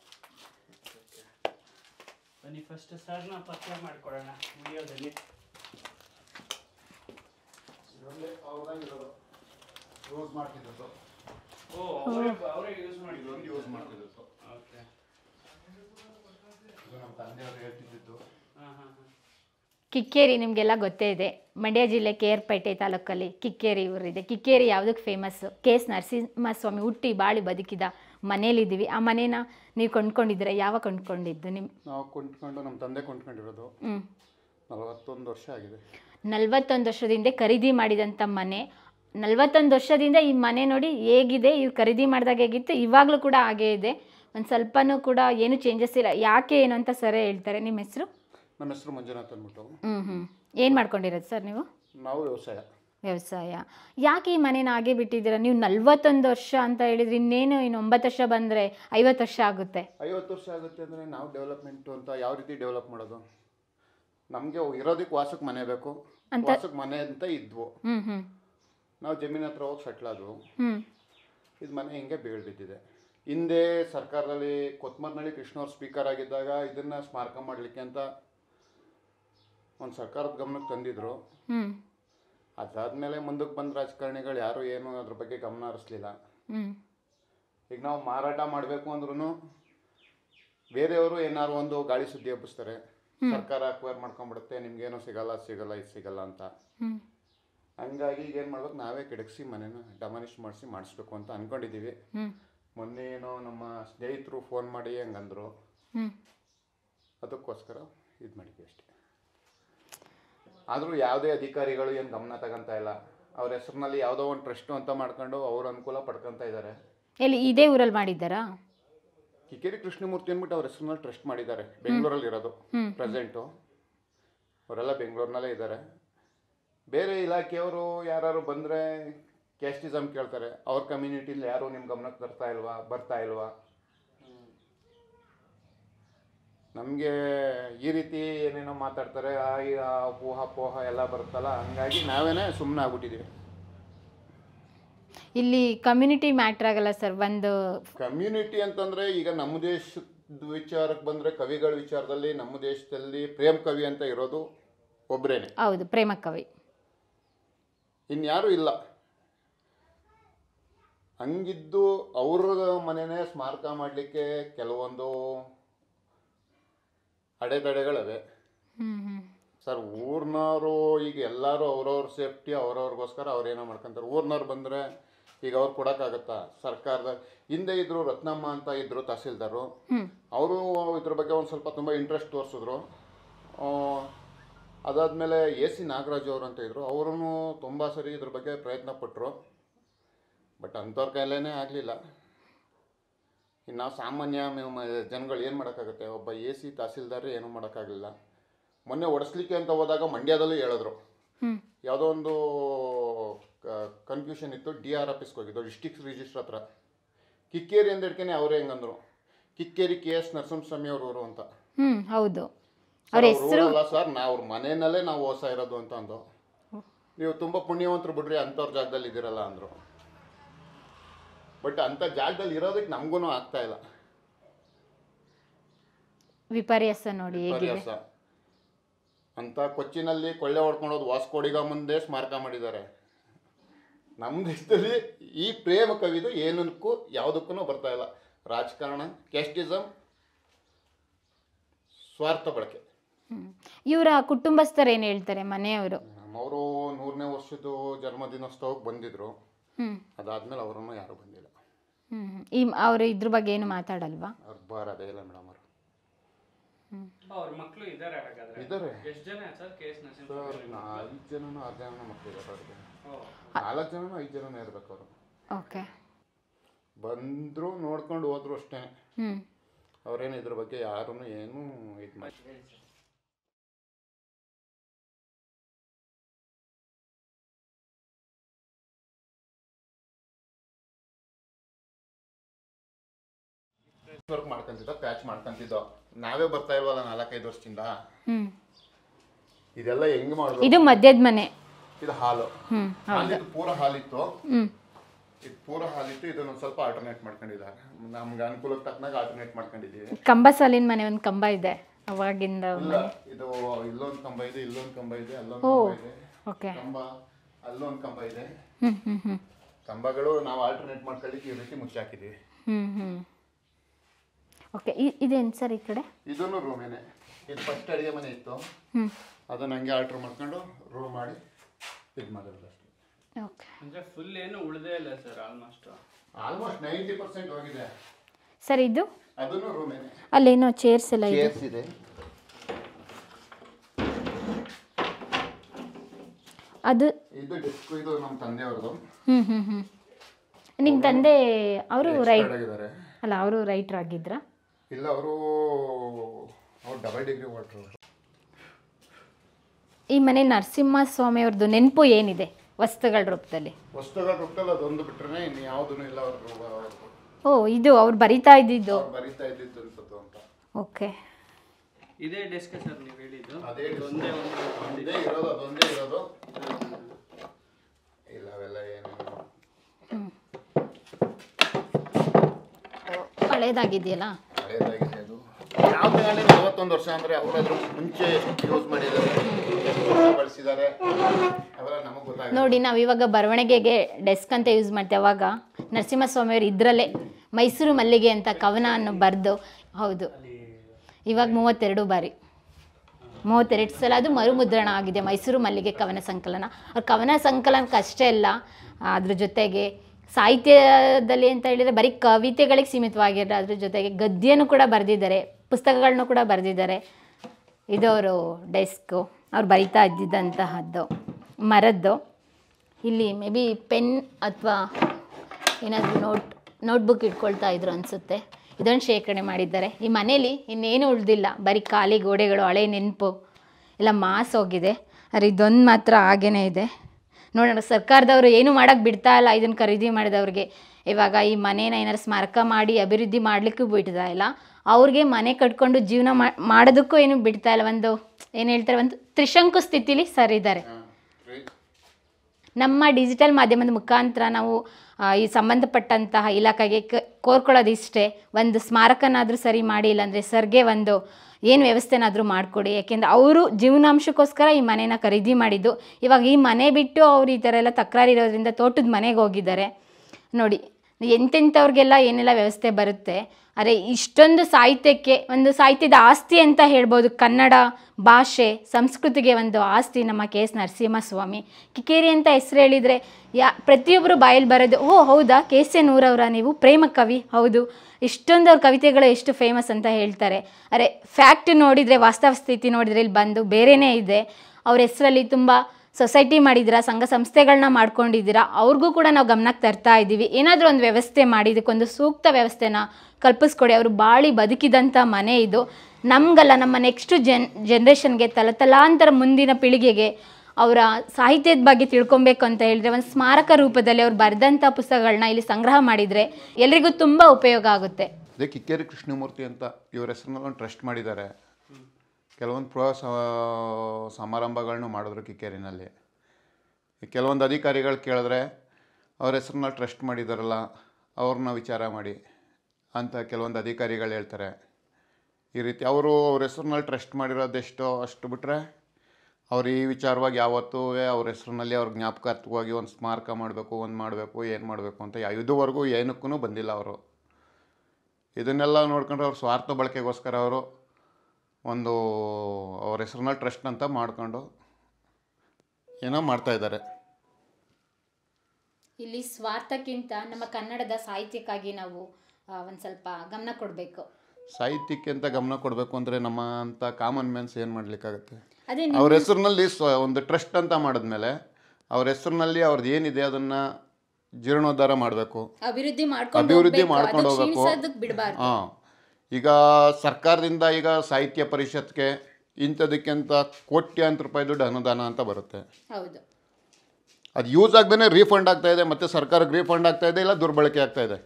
ಬನ್ನಿ ಫಸ್ಟ್ ಸರ್ನ ಪರಿಚಯ ಮಾಡ್ಕೊಳ್ಳೋಣ ವಿಡಿಯೋದಲ್ಲಿ ಅಲ್ಲೇ ಅವ್ರದಾಗಿರೋದು ಯೂಸ್ ಮಾಡ್ತಿದ್ದು ಓ ಅವರೇ ಅವರೇ ಯೂಸ್ ಮಾಡಿದ್ರು ಇದೊಂದು ಯೂಸ್ ಮಾಡ್ತಿದ್ದು ಓಕೆ ಇದು ನಮ್ಮ ತಂದೆಯವರು ಹೇಳ್ತಿದ್ದು ಹಾಂ ಹಾಂ ಹಾಂ ಕಿಕ್ಕೇರಿ ನಿಮಗೆಲ್ಲ ಗೊತ್ತೇ ಇದೆ ಮಂಡ್ಯ ಜಿಲ್ಲೆ ಕೇರ್ಪೇಟೆ ತಾಲೂಕಲ್ಲಿ ಕಿಕ್ಕೇರಿ ಊರಿದೆ ಕಿಕ್ಕೇರಿ ಯಾವುದಕ್ಕೆ ಫೇಮಸ್ಸು ಕೆ ಎಸ್ ನರಸಿಂಹಸ್ವಾಮಿ ಹುಟ್ಟಿ ಬಾಳಿ ಬದುಕಿದ ಮನೇಲಿದ್ದೀವಿ ಆ ಮನೇನ ನೀವು ಕೊಂಡ್ಕೊಂಡಿದ್ದೀರಾ ಯಾವಾಗ ಕೊಂಡ್ಕೊಂಡಿದ್ದು ನಿಮ್ಮ ನಾವು ಕೊಂಡ್ಕೊಂಡು ನಮ್ಮ ತಂದೆ ಕೊಂಡ್ಕೊಂಡಿರೋದು ಹ್ಞೂ ನಲವತ್ತೊಂದು ವರ್ಷ ಆಗಿದೆ ನಲ್ವತ್ತೊಂದು ವರ್ಷದಿಂದ ಖರೀದಿ ಮಾಡಿದಂಥ ಮನೆ ನಲ್ವತ್ತೊಂದು ವರ್ಷದಿಂದ ಈ ಮನೆ ನೋಡಿ ಹೇಗಿದೆ ಇವು ಖರೀದಿ ಮಾಡಿದಾಗ ಹೇಗಿತ್ತು ಇವಾಗಲೂ ಕೂಡ ಹಾಗೇ ಇದೆ ಒಂದು ಸ್ವಲ್ಪನೂ ಕೂಡ ಏನು ಚೇಂಜಸ್ ಇಲ್ಲ ಯಾಕೆ ಏನು ಅಂತ ಸರ್ ಹೇಳ್ತಾರೆ ನಿಮ್ಮ ಹೆಸರು ನಮ್ಮ ಹೆಸರು ಮಂಜುನಾಥ್ ಅಂದ್ಬಿಟ್ಟು ಹ್ಞೂ ಹ್ಞೂ ಏನು ಮಾಡ್ಕೊಂಡಿರೋದು ಸರ್ ನೀವು ನಾವು ವ್ಯವಸಾಯ ವ್ಯವಸಾಯ ಯಾಕೆ ಈ ಮನೇನ ಹಾಗೆ ಬಿಟ್ಟಿದ್ದೀರಾ ನೀವು ನಲ್ವತ್ತೊಂದು ವರ್ಷ ಅಂತ ಹೇಳಿದ್ರೆ ಇನ್ನೇನು ಇನ್ನು ಒಂಬತ್ತು ವರ್ಷ ಬಂದರೆ ಐವತ್ತು ವರ್ಷ ಆಗುತ್ತೆ ಐವತ್ತು ವರ್ಷ ಆಗುತ್ತೆ ಅಂದರೆ ನಾವು ಡೆವಲಪ್ಮೆಂಟು ಅಂತ ಯಾವ ರೀತಿ ಡೆವಲಪ್ ಮಾಡೋದು ನಮಗೆ ಇರೋದಕ್ಕೆ ವಾಸಕ್ಕೆ ಮನೆ ಬೇಕು ಅಂತ- ವಾಸಕ್ಕೆ ಮನೆ ಅಂತ ಇದ್ವು ಹ್ಞೂ ಹ್ಞೂ ನಾವು ಜಮೀನ್ ಹತ್ರ ಹೋಗಿ ಸೆಟ್ಲ್ ಆದ್ವು ಹ್ಞೂ ಇದು ಮನೆ ಹಿಂಗೆ ಬೀಳ್ ಬಿದ್ದಿದೆ ಹಿಂದೆ ಸರ್ಕಾರದಲ್ಲಿ ಕೊತ್ಮರ್ನಳ್ಳಿ ಕೃಷ್ಣವ್ರು ಸ್ಪೀಕರ್ ಆಗಿದ್ದಾಗ ಇದನ್ನು ಸ್ಮಾರಕ ಮಾಡಲಿಕ್ಕೆ ಅಂತ ಒಂದು ಸರ್ಕಾರದ ಗಮನಕ್ಕೆ ತಂದಿದ್ರು ಹ್ಞೂ ಅದಾದಮೇಲೆ ಮುಂದಕ್ಕೆ ಬಂದ ರಾಜಕಾರಣಿಗಳು ಯಾರೂ ಏನು ಅದ್ರ ಬಗ್ಗೆ ಗಮನ ಹರಿಸ್ಲಿಲ್ಲ ಹ್ಞೂ ಈಗ ನಾವು ಮಾರಾಟ ಮಾಡಬೇಕು ಅಂದ್ರೂ ಬೇರೆಯವರು ಏನಾದ್ರು ಒಂದು ಗಾಳಿ ಸುದ್ದಿ ಹಬ್ಬಿಸ್ತಾರೆ ಸರ್ಕಾರ ಅಕ್ವೈರ್ ಮಾಡ್ಕೊಂಡ್ಬಿಡುತ್ತೆ ನಿಮ್ಗೇನೋ ಸಿಗಲ್ಲ ಸಿಗಲ್ಲ ಇದು ಸಿಗಲ್ಲ ಅಂತ ಹ್ಞೂ ಹಂಗಾಗಿ ಈಗ ಏನು ಮಾಡ್ಬೇಕು ನಾವೇ ಕೆಡಗಿಸಿ ಮನೇನ ಡಮಾನಿಷ್ ಮಾಡಿಸಿ ಮಾಡಿಸ್ಬೇಕು ಅಂತ ಅಂದ್ಕೊಂಡಿದ್ದೀವಿ ಹ್ಞೂ ಮೊನ್ನೆ ಏನೋ ನಮ್ಮ ಸ್ನೇಹಿತರು ಫೋನ್ ಮಾಡಿ ಹಂಗಂದ್ರು ಹ್ಞೂ ಅದಕ್ಕೋಸ್ಕರ ಇದು ಮಾಡಿದ್ವಿ ಅಷ್ಟೇ ಆದರೂ ಯಾವುದೇ ಅಧಿಕಾರಿಗಳು ಏನು ಗಮನ ತಗೊಂತ ಇಲ್ಲ ಅವ್ರ ಹೆಸರಿನಲ್ಲಿ ಯಾವುದೋ ಒಂದು ಟ್ರಸ್ಟು ಅಂತ ಮಾಡ್ಕೊಂಡು ಅವ್ರ ಅನುಕೂಲ ಪಡ್ಕೊತ ಇದ್ದಾರೆ ಎಲ್ಲಿ ಇದೇ ಊರಲ್ಲಿ ಮಾಡಿದ್ದಾರಾ ಕಿಕ್ಕೇರಿ ಕೃಷ್ಣಮೂರ್ತಿ ಅಂದ್ಬಿಟ್ಟು ಅವ್ರ ಹೆಸರಿನಲ್ಲಿ ಟ್ರಸ್ಟ್ ಮಾಡಿದ್ದಾರೆ ಬೆಂಗಳೂರಲ್ಲಿ ಇರೋದು ಹ್ಮ್. ಪ್ರೆಸೆಂಟು ಅವರೆಲ್ಲ ಬೆಂಗಳೂರಿನಲ್ಲೇ ಇದ್ದಾರೆ ಬೇರೆ ಇಲಾಖೆಯವರು ಯಾರು ಬಂದರೆ ಕ್ಯಾಸ್ಟಿಸಮ್ ಕೇಳ್ತಾರೆ ಅವ್ರ ಕಮ್ಯುನಿಟಿಲಿ ಯಾರು ನಿಮ್ಮ ಗಮನಕ್ಕೆ ಬರ್ತಾ ಇಲ್ವಾ ಬರ್ತಾ ಇಲ್ವಾ ನಮಗೆ ಈ ರೀತಿ ಏನೇನೋ ಮಾತಾಡ್ತಾರೆ ಆ ಈ- ಆ ಊಹ ಪೋಹ ಎಲ್ಲ ಬರುತ್ತಲ್ಲ ಹಂಗಾಗಿ ನಾವೇನೇ ಸುಮ್ಮನೆ ಆಗ್ಬಿಟ್ಟಿದ್ದೀವಿ ಇಲ್ಲಿ ಕಮ್ಯುನಿಟಿ ಮ್ಯಾಟ್ರ್ ಆಗಲ್ಲ ಸರ್ ಒಂದು ಕಮ್ಯುನಿಟಿ ಅಂತಂದ್ರೆ ಈಗ ನಮ್ಮ ದೇಶದ ವಿಚಾರಕ್ಕೆ ಬಂದ್ರೆ ಕವಿಗಳ ವಿಚಾರದಲ್ಲಿ ನಮ್ಮ ದೇಶದಲ್ಲಿ ಪ್ರೇಮ್ ಕವಿ ಅಂತ ಇರೋದು ಒಬ್ರೇನೆ ಹೌದು ಪ್ರೇಮ ಕವಿ ಇನ್ಯಾರೂ ಇಲ್ಲ ಹಂಗಿದ್ದು ಅವ್ರ ಮನೆನೇ ಸ್ಮಾರಕ ಮಾಡಲಿಕ್ಕೆ ಕೆಲವೊಂದು ಅಡೆತಡೆಗಳವೆ ಹ್ಞೂ ಹ್ಞೂ ಸರ್ ಊರ್ನವರು ಈಗ ಎಲ್ಲರೂ ಅವ್ರವ್ರ ಸೇಫ್ಟಿ ಅವ್ರವ್ರಿಗೋಸ್ಕರ ಅವ್ರೇನೋ ಮಾಡ್ಕೊಂತಾರೆ ಊರ್ನವ್ರು ಬಂದರೆ ಈಗ ಅವ್ರು ಕೊಡೋಕ್ಕಾಗತ್ತಾ ಸರ್ಕಾರದ ಹಿಂದೆ ಇದ್ರು ರತ್ನಮ್ಮ ಅಂತ ಇದ್ರು ತಹಸೀಲ್ದಾರು ಹ್ಞೂ ಅವರು ಇದ್ರ ಬಗ್ಗೆ ಒಂದು ಸ್ವಲ್ಪ ತುಂಬ ಇಂಟ್ರೆಸ್ಟ್ ತೋರಿಸಿದ್ರು ಅದಾದಮೇಲೆ ಎ ಸಿ ನಾಗರಾಜು ಅವರು ಅಂತ ಇದ್ರು ಅವರು ತುಂಬ ಸರಿ ಇದ್ರ ಬಗ್ಗೆ ಪ್ರಯತ್ನ ಪಟ್ಟರು ಬಟ್ ಅಂಥವ್ರ ಕೈಲೇ ಆಗಲಿಲ್ಲ ಇನ್ನು ನಾವು ಸಾಮಾನ್ಯ ಮ- ಜನಗಳು ಏನು ಮಾಡೋಕ್ಕಾಗುತ್ತೆ ಒಬ್ಬ ಎ ಸಿ ತಹಸೀಲ್ದಾರ್ ಏನೂ ಮಾಡೋಕ್ಕಾಗಲಿಲ್ಲ ಮೊನ್ನೆ ಒಡಿಸ್ಲಿಕ್ಕೆ ಅಂತ ಹೋದಾಗ ಮಂಡ್ಯದಲ್ಲೂ ಹೇಳಿದ್ರು ಹ್ಞೂ ಯಾವುದೋ ಒಂದು ಕನ್ಫ್ಯೂಷನ್ ಇತ್ತು ಡಿ ಆರ್ ಆಫೀಸ್ಗೆ ಹೋಗಿದ್ದು ಡಿಸ್ಟಿಕ್ ರಿಜಿಸ್ಟ್ರ್ ಹತ್ರ ಕಿಕ್ಕೇರಿ ಅಂತ ಹಿಡ್ಕೇನೆ ಅವರೇ ಹೆಂಗಂದ್ರು ಕಿಕ್ಕೇರಿ ಕೆ ಎಸ್ ನರಸಿಂಹಸ್ವಾಮಿ ಅವ್ರ ಊರು ಅಂತ ಹ್ಞೂ ಹೌದು ಸರ್, ಅವ್ರ ಅವ್ರ ಹೆಸರು ಊರಲ್ಲ ಸರ್ ನಾವು ಅವ್ರ ಮನೆಯಲ್ಲೇ ನಾವು ವಾಸ ಇರೋದು ಅಂತ ಅಂದು ನೀವು ತುಂಬ ಪುಣ್ಯವಂತರು ಬಿಡ್ರಿ ಅಂಥವ್ರ ಜಾಗದಲ್ಲಿ ಇದ್ದೀರಲ್ಲ ಅಂದರು ಬಟ್ ಅಂಥ ಜಾಗದಲ್ಲಿ ಇರೋದಕ್ಕೆ ನಮಗೂ ಆಗ್ತಾ ಇಲ್ಲ ವಿಪರ್ಯಾಸ ನೋಡಿ ಹೇಗಿದೆ ವಿಪರ್ಯಾಸ ಅಂತ ಕೊಚ್ಚಿನಲ್ಲಿ ಕೊಳ್ಳೆ ಹೊಡ್ಕೊಂಡೋದು ವಾಸ್ಕೋಡಿಗ ಮುಂದೆ ಸ್ಮಾರಕ ಮಾಡಿದ್ದಾರೆ ನಮ್ಮ ದೇಶದಲ್ಲಿ ಈ ಪ್ರೇಮ ಕವಿದು ಏನಕ್ಕೂ ಯಾವುದಕ್ಕೂ ಬರ್ತಾ ಇಲ್ಲ ರಾಜಕಾರಣ ಕ್ಯಾಸ್ಟಿಸಮ್ ಸ್ವಾರ್ಥ ಬಳಕೆ ಇವರ ಕುಟುಂಬಸ್ಥರು ಏನು ಹೇಳ್ತಾರೆ ಮನೆಯವರು ನಮ್ಮವರು ನೂರನೇ ವರ್ಷದ ಜನ್ಮದಿನೋತ್ಸವಕ್ಕೆ ಬಂದಿದ್ರು ಹ್ಞೂ ಅದಾದ್ಮೇಲೆ ಅವರನ್ನು ಯಾರೂ ಬಂದಿಲ್ಲ ಹ್ಞೂ ಈ ಅವರು ಇದ್ರ ಬಗ್ಗೆ ಏನು ಮಾತಾಡಲ್ವಾ ಅವ್ರು ಬಾರದೇ ಇಲ್ಲ ಮೇಡಮ್ ಅವರು ಅವ್ರ ಮಕ್ಕಳು ಇದ್ದಾರೆ ಹಾಗಾದ್ರೆ ಇದ್ದಾರೆ ಎಷ್ಟು ಜನ sir K S Narasimha sir ಐದು ಜನನೂ ಆರು ಜನ ಮಕ್ಕಳಿದ್ದಾರೆ ಅವ್ರಿಗೆ ಓ ನಾಲ್ಕು ಜನನೂ ಐದು ಜನನೂ ಇರ್ಬೇಕು ಅವರು ಓಕೆ ಬಂದರು ನೋಡ್ಕೊಂಡು ಹೋದ್ರು ಅಷ್ಟೇ ಹ್ಞೂ ಅವ್ರೇನು ಇದ್ರ ಬಗ್ಗೆ ಯಾರೂ ಏನು ಇದು ಮಾಡಿ ವರ್ಕ್ ಮಾಡ್ಕೊಂತಿದ್ದೋ ಪ್ಯಾಚ್ ಮಾಡ್ಕೊಂತಿದ್ದೋ ನಾವೇ ಬರ್ತಾ ಇಲ್ವಲ್ಲ ನಾಲ್ಕೈದು ವರ್ಷದಿಂದ ಹ್ಞೂ ಇದೆಲ್ಲ ಹೆಂಗ್ ಮಾಡ್ಬೇಕು ಇದು ಮದ್ಯದ ಮನೆ ಇದು ಹಾಲು ಹ್ಞೂ ಹಾಲಿದ್ದು ಪೂರ ಹಾಲಿತ್ತು ಹ್ಞೂ ಇದು ಪೂರ ಹಾಲಿತ್ತು ಇದನ್ನ ಒಂದ್ ಸ್ವಲ್ಪ ಆಲ್ಟರ್ನೇಟ್ ಮಾಡ್ಕೊಂಡಿದ್ದಾರೆ ನಮ್ಗೆ ಅನುಕೂಲಕ್ಕೆ ತಕ್ಕನಾಗ ಆಲ್ಟರ್ನೇಟ್ ಮಾಡ್ಕೊಂಡಿದ್ದೀವಿ ಕಂಬ ಸಾಲಿನ ಮನೆ ಒಂದು ಕಂಬ ಇದೆ ಅವಾಗಿಂದ ಇಲ್ಲ ಇದು ಇಲ್ಲೊಂದು ಕಂಬ ಇದೆ ಇಲ್ಲೊಂದು ಕಂಬ ಇದೆ ಅಲ್ಲೊಂದು ಓ ಕಂಬ ಇದೆ ಓಕೆ ಕಂಬ ಅಲ್ಲೊಂದು ಕಂಬ ಇದೆ ಹ್ಞೂ ಹ್ಞೂ ಹ್ಞೂ ಕಂಬಗಳು ನಾವು ಆಲ್ಟರ್ನೇಟ್ ಮಾಡ್ಕೊಳ್ಳಿಕ್ಕೆ ಈ ರೀತಿ ಮುಚ್ಚಾಕಿದ್ದೀವಿ ಹ್ಞೂ ಹ್ಞೂ ಓಕೆ ಇದೇನು ಸರ್ ಈ ಕಡೆ ಇದನ್ನು ರೂಮೇನೆ ಇದು ಫಸ್ಟ್ ಅಡುಗೆ ಮನೆ ಇತ್ತು ಹ್ಞೂ ಅದನ್ನ ಹಂಗೆ ಆಲ್ಟ್ರ್ ಮಾಡ್ಕೊಂಡು ರೂಮ್ ಮಾಡಿ ಇದು ಮಾಡಿರೋದು ಅಷ್ಟೇ ಓಕೆ ಅಂದ್ರೆ ಫುಲ್ ಏನು ಉಳ್ದೇ ಇಲ್ಲ sir almost almost ninety percent ಹೋಗಿದೆ ಸರ್ ಇದು ಅದನ್ನು ರೂಮೇನೆ ಅಲ್ಲೇನೋ ಚೇರ್ಸ್ ಎಲ್ಲ ಇದೆ ಚೇರ್ಸ್ ಇದೆ ಅದು ಇದು ಡೆಸ್ಕ್ ಇದು ನಮ್ಮ ತಂದೆಯವ್ರದ್ದು ಹ್ಞೂ ಹ್ಞೂ ಹ್ಞೂ ನಿಮ್ಮ ತಂದೆ ಅವರು ರೈಟ್ ಆಗಿದ್ದಾರೆ ಅಲ್ಲ ಅವರು ರೈಟ್ರ್ ಆಗಿದ್ರಾ ಇಲ್ಲ ಅವರು ಅವ್ರು ಡಬಲ್ ಡಿಗ್ರಿ ಹೊಟ್ರು ಈ ಮನೆ ನರಸಿಂಹಸ್ವಾಮಿ ಅವ್ರದ್ದು ನೆನಪು ಏನಿದೆ ವಸ್ತುಗಳ ರೂಪದಲ್ಲಿ ವಸ್ತುಗಳ ರೂಪದಲ್ಲಿ ಅದೊಂದು ಬಿಟ್ರೆ ಇನ್ನು ಯಾವುದೂ ಇಲ್ಲ ಅವ್ರು ಓ ಇದು ಅವ್ರು ಬರಿತಾ ಇದ್ದಿದ್ದು ಅವ್ರು ಬರಿತಾ ಇದ್ದಿದ್ದು ಅನ್ಸುತ್ತೆ ಅಂತ ಓಕೆ ಇದೇ ಡೆಸ್ಕ್ ಸರ್ ನೀವು ಹೇಳಿದ್ದು ಅದೇ desk. ಒಂದೇ ಒಂದು ಒಂದೇ ಇರೋದು ಅದೊಂದೇ ಇರೋದು ಇಲ್ಲ ಅವೆಲ್ಲ ಏನು ಹಳೇದಾಗಿದೆಯಲ್ಲ ಹಳೇದಾಗಿದೆ ಅದು ಯಾವ ತಗೊಂಡು ನಲವತ್ತೊಂದು ವರ್ಷ ಅಂದರೆ ಅವರು ಅದ್ರ ಮುಂಚೆ ಎಷ್ಟು ಯೂಸ್ ಮಾಡಿದ್ದಾರೆ ಎಷ್ಟು ವರ್ಷ ಬಳಸಿದ್ದಾರೆ ಅವೆಲ್ಲ ನಮಗೆ ಗೊತ್ತಾಗುತ್ತೆ ನೋಡಿ ನಾವು ಇವಾಗ ಬರವಣಿಗೆಗೆ ಡೆಸ್ಕ್ ಅಂತ ಯೂಸ್ ಮಾಡ್ತೇವೆ ಅವಾಗ ನರಸಿಂಹಸ್ವಾಮಿಯವರು ಇದರಲ್ಲೇ ಮೈಸೂರು ಮಲ್ಲಿಗೆ ಅಂತ ಕವನವನ್ನು ಬರೆದು ಹೌದು ಇವಾಗ ಮೂವತ್ತೆರಡು ಬಾರಿ ಮೂವತ್ತೆರಡು ಸಲ ಅದು ಮರುಮುದ್ರಣ ಆಗಿದೆ ಮೈಸೂರು ಮಲ್ಲಿಗೆ ಕವನ ಸಂಕಲನ ಅವ್ರ ಕವನ ಸಂಕಲನಕ್ಕೆ ಅಷ್ಟೇ ಅಲ್ಲ ಅದ್ರ ಜೊತೆಗೆ ಸಾಹಿತ್ಯದಲ್ಲಿ ಅಂತ ಹೇಳಿದರೆ ಬರೀ ಕವಿತೆಗಳಿಗೆ ಸೀಮಿತವಾಗಿರೋ ಅದ್ರ ಜೊತೆಗೆ ಗದ್ಯನೂ ಕೂಡ ಬರೆದಿದ್ದಾರೆ ಪುಸ್ತಕಗಳನ್ನೂ ಕೂಡ ಬರೆದಿದ್ದಾರೆ ಇದು ಅವರು ಡೆಸ್ಕು ಅವ್ರು ಬರಿತಾ ಇದ್ದಿದ್ದಂತಹದ್ದು ಮರದ್ದು ಇಲ್ಲಿ ಮೇ ಬಿ ಪೆನ್ ಅಥವಾ ಏನಾದರೂ ನೋಟ್ ನೋಟ್ಬುಕ್ ಇಟ್ಕೊಳ್ತಾ ಇದ್ರು ಅನಿಸುತ್ತೆ ಇದನ್ನು ಶೇಖರಣೆ ಮಾಡಿದ್ದಾರೆ ಈ ಮನೇಲಿ ಇನ್ನೇನು ಉಳಿದಿಲ್ಲ ಬರೀ ಖಾಲಿ ಗೋಡೆಗಳು ಹಳೆ ನೆನಪು ಎಲ್ಲ ಮಾಸ್ ಹೋಗಿದೆ ಆದರೆ ಇದೊಂದು ಮಾತ್ರ ಹಾಗೇ ಇದೆ ನೋಡೋಣ ಸರ್ಕಾರದವರು ಏನು ಮಾಡೋಕ್ಕೆ ಬಿಡ್ತಾ ಇಲ್ಲ ಇದನ್ನು ಖರೀದಿ ಮಾಡಿದವ್ರಿಗೆ ಇವಾಗ ಈ ಮನೇನ ಏನಾರು ಸ್ಮಾರಕ ಮಾಡಿ ಅಭಿವೃದ್ಧಿ ಮಾಡಲಿಕ್ಕೂ ಬಿಡ್ತಾ ಇಲ್ಲ ಅವ್ರಿಗೆ ಮನೆ ಕಟ್ಕೊಂಡು ಜೀವನ ಮಾ- ಮಾಡೋದಕ್ಕೂ ಏನು ಬಿಡ್ತಾ ಇಲ್ಲ ಒಂದು ಏನು ಹೇಳ್ತಾರೆ ಒಂದು ತ್ರಿಶಂಕು ಸ್ಥಿತಿಲಿ ಸರಿದ್ದಾರೆ ನಮ್ಮ ಡಿಜಿಟಲ್ ಮಾಧ್ಯಮದ ಮುಖಾಂತರ ನಾವು ಆ, ಈ ಸಂಬಂಧಪಟ್ಟಂತಹ ಇಲಾಖೆಗೆ ಕ ಕೋರ್ಕೊಳ್ಳೋದು ಇಷ್ಟೇ ಒಂದು ಸ್ಮಾರಕನಾದರೂ ಸರಿ ಮಾಡಿ ಇಲ್ಲಾಂದರೆ ಸರ್ಗೆ ಒಂದು ಏನು ವ್ಯವಸ್ಥೆನಾದರೂ ಮಾಡಿಕೊಡಿ ಯಾಕೆಂದರೆ ಅವರು ಜೀವನಾಂಶಕ್ಕೋಸ್ಕರ ಈ ಮನೇನ ಖರೀದಿ ಮಾಡಿದ್ದು ಇವಾಗ ಈ ಮನೆ ಬಿಟ್ಟು ಅವ್ರು ಈ ಥರ ಎಲ್ಲ ತಕರಾರು ಇರೋದ್ರಿಂದ ತೋಟದ ಮನೆಗೆ ಹೋಗಿದ್ದಾರೆ ನೋಡಿ ಎಂತೆಂಥವ್ರಿಗೆಲ್ಲ ಏನೆಲ್ಲ ವ್ಯವಸ್ಥೆ ಬರುತ್ತೆ ಆದರೆ ಇಷ್ಟೊಂದು ಸಾಹಿತ್ಯಕ್ಕೆ ಒಂದು ಸಾಹಿತ್ಯದ ಆಸ್ತಿ ಅಂತ ಹೇಳ್ಬೋದು ಕನ್ನಡ ಭಾಷೆ ಸಂಸ್ಕೃತಿಗೆ ಒಂದು ಆಸ್ತಿ ನಮ್ಮ ಕೆ ಎಸ್ ನರಸಿಂಹಸ್ವಾಮಿ ಕಿಕ್ಕೇರಿ ಅಂತ ಹೆಸರು ಹೇಳಿದರೆ ಯಾ ಪ್ರತಿಯೊಬ್ಬರು ಬಾಯಲ್ಲಿ ಬರೋದು ಓ ಹೌದಾ ಕೆ ಎಸ್ ಎನ್ ಊರವರ ನೀವು ಪ್ರೇಮ ಕವಿ ಹೌದು ಇಷ್ಟೊಂದು ಅವ್ರ ಕವಿತೆಗಳು ಎಷ್ಟು ಫೇಮಸ್ ಅಂತ ಹೇಳ್ತಾರೆ ಅರೆ ಫ್ಯಾಕ್ಟ್ ನೋಡಿದರೆ ವಾಸ್ತವ ಸ್ಥಿತಿ ನೋಡಿದರೆ ಇಲ್ಲಿ ಬಂದು ಬೇರೆಯೇ ಇದೆ ಅವ್ರ ಹೆಸರಲ್ಲಿ ತುಂಬ ಸೊಸೈಟಿ ಮಾಡಿದ್ದೀರಾ ಸಂಘ ಸಂಸ್ಥೆಗಳನ್ನ ಮಾಡ್ಕೊಂಡಿದ್ದೀರಾ ಅವ್ರಿಗೂ ಕೂಡ ನಾವು ಗಮನಕ್ಕೆ ತರ್ತಾ ಇದ್ದೀವಿ ಏನಾದರೂ ಒಂದು ವ್ಯವಸ್ಥೆ ಮಾಡಿ ಇದಕ್ಕೊಂದು ಸೂಕ್ತ ವ್ಯವಸ್ಥೆನ ಕಲ್ಪಿಸ್ಕೊಡಿ ಅವರು ಬಾಳಿ ಬದುಕಿದಂಥ ಮನೆ ಇದು ನಮಗಲ್ಲ ನಮ್ಮ ನೆಕ್ಸ್ಟ್ ಜನ್ ಜನ್ರೇಷನ್ಗೆ ತಲತಲಾಂತರ ಮುಂದಿನ ಪೀಳಿಗೆಗೆ ಅವರ ಸಾಹಿತ್ಯದ ಬಗ್ಗೆ ತಿಳ್ಕೊಬೇಕು ಅಂತ ಹೇಳಿದ್ರೆ ಒಂದು ಸ್ಮಾರಕ ರೂಪದಲ್ಲಿ ಅವ್ರು ಬರೆದಂಥ ಪುಸ್ತಕಗಳನ್ನ ಇಲ್ಲಿ ಸಂಗ್ರಹ ಮಾಡಿದರೆ ಎಲ್ರಿಗೂ ತುಂಬ ಉಪಯೋಗ ಆಗುತ್ತೆ ಅದೇ ಕಿಕ್ಕೇರಿ ಕೃಷ್ಣಮೂರ್ತಿ ಅಂತ ಇವ್ರ ಹೆಸರಿನಲ್ಲಿ ಒಂದು ಟ್ರಸ್ಟ್ ಮಾಡಿದ್ದಾರೆ ಕೆಲವೊಂದು ಪ್ರೋ ಸ- ಸಮಾರಂಭಗಳನ್ನು ಮಾಡಿದ್ರು ಕಿಕ್ಕೇರಿನಲ್ಲಿ ಕೆಲವೊಂದು ಅಧಿಕಾರಿಗಳು ಕೇಳಿದ್ರೆ ಅವ್ರ ಹೆಸರನ್ನ ಟ್ರಸ್ಟ್ ಮಾಡಿದಾರಲ್ಲ ಅವ್ರನ್ನ ವಿಚಾರ ಮಾಡಿ ಅಂತ ಕೆಲವೊಂದು ಅಧಿಕಾರಿಗಳು ಹೇಳ್ತಾರೆ ಈ ರೀತಿ ಅವರು ಅವ್ರ ಹೆಸರಿನಲ್ಲಿ ಟ್ರಸ್ಟ್ ಮಾಡಿರೋದೆಷ್ಟೋ ಅಷ್ಟು ಬಿಟ್ಟರೆ ಅವ್ರು ಈ ವಿಚಾರವಾಗಿ ಯಾವತ್ತೂ ಅವ್ರ ಹೆಸರಿನಲ್ಲಿ ಅವ್ರ ಜ್ಞಾಪಕಾರ್ಥವಾಗಿ ಒಂದು ಸ್ಮಾರಕ ಮಾಡಬೇಕು ಒಂದು ಮಾಡಬೇಕು ಏನು ಮಾಡಬೇಕು ಅಂತ ಯಾ- ಇದುವರೆಗೂ ಏನಕ್ಕೂ ಬಂದಿಲ್ಲ ಅವರು ಇದನ್ನೆಲ್ಲ ನೋಡ್ಕೊಂಡ್ರೆ ಅವ್ರ ಸ್ವಾರ್ಥ ಬಳಕೆಗೋಸ್ಕರ ಅವರು ಒಂದು ಅವ್ರ ಹೆಸರನ್ನ ಟ್ರಸ್ಟ್ ಅಂತ ಮಾಡ್ಕೊಂಡು ಏನೋ ಮಾಡ್ತಾಯಿದ್ದಾರೆ ಇಲ್ಲಿ ಸ್ವಾರ್ಥಕ್ಕಿಂತ ನಮ್ಮ ಕನ್ನಡದ ಸಾಹಿತ್ಯಕ್ಕಾಗಿ ನಾವು ಒಂದು ಸ್ವಲ್ಪ ಗಮನ ಕೊಡಬೇಕು ಸಾಹಿತ್ಯಕ್ಕೆ ಅಂತ ಗಮನ ಕೊಡಬೇಕು ಅಂದರೆ ನಮ್ಮ ಅಂತ ಕಾಮನ್ ಮ್ಯಾನ್ಸ್ ಏನು ಮಾಡಲಿಕ್ಕಾಗತ್ತೆ ಅದೇ ಅವ್ರ ಹೆಸರಿನಲ್ಲಿ ಸ್ವ ಒಂದು ಟ್ರಸ್ಟ್ ಅಂತ ಮಾಡಿದ್ಮೇಲೆ ಅವ್ರ ಹೆಸರಿನಲ್ಲಿ ಅವ್ರದ್ದು ಏನಿದೆ ಅದನ್ನು ಜೀರ್ಣೋದ್ಧಾರ ಮಾಡಬೇಕು ಅಭಿವೃದ್ಧಿ ಮಾಡ್ಕೊಂಡು ಅಭಿವೃದ್ಧಿ ಹೋಗ್ಬೇಕು, ಮಾಡ್ಕೊಂಡು ಅದು ಹೋಗ್ಬೇಕು ಕ್ಷೀಣಿಸೋದಕ್ಕೆ ಬಿಡಬಾರ್ದು ಹಾಂ ಈಗ ಸರ್ಕಾರದಿಂದ ಈಗ ಸಾಹಿತ್ಯ ಪರಿಷತ್ಗೆ ಇಂಥದಕ್ಕಿಂತ ಕೋಟ್ಯಾಂತರ ರೂಪಾಯಿ ದುಡ್ಡು ಅನುದಾನ ಅಂತ ಬರುತ್ತೆ ಹೌದು ಅದು ಯೂಸ್ ಆಗದೇ ರೀಫಂಡ್ ಆಗ್ತಾ ಇದೆ ಮತ್ತು ಸರ್ಕಾರಕ್ಕೆ ರೀಫಂಡ್ ಆಗ್ತಾ ಇದೆ ಇಲ್ಲ ದುರ್ಬಳಕೆ ಆಗ್ತಾ ಇದೆ